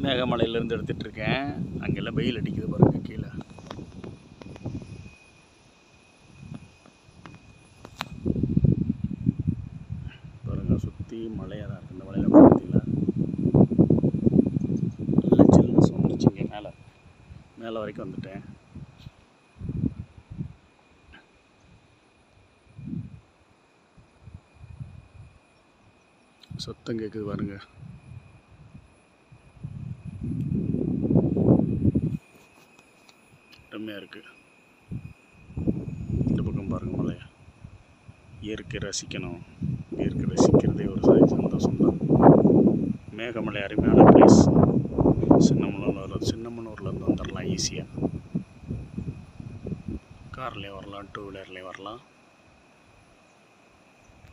மேகமலையிலேருந்து எடுத்துகிட்டு இருக்கேன் அங்கெல்லாம் வெயில் அடிக்குது பாருங்க கீழே பாருங்க சுற்றி மலையாக தான் இருக்குது இந்த மலையில் பார்த்தீங்களா நல்ல சில்னஸ் வந்துருச்சுங்க மேலே மேலே வரைக்கும் வந்துட்டேன் சத்தம் கேட்குது பாருங்க அருமையாக இருக்குது இந்த பக்கம் பாருங்க மலையை இயற்கை ரசிக்கணும் இயற்கை ரசிக்கிறதே ஒரு ச- சந்தோஷம் தான் மேகமலை அருமையான பிளேஸ் சின்னமனூர் சின்னமனூர்லேருந்து வந்துடலாம் ஈஸியாக கார்லேயே வரலாம் டூ வீலர்லேயே வரலாம்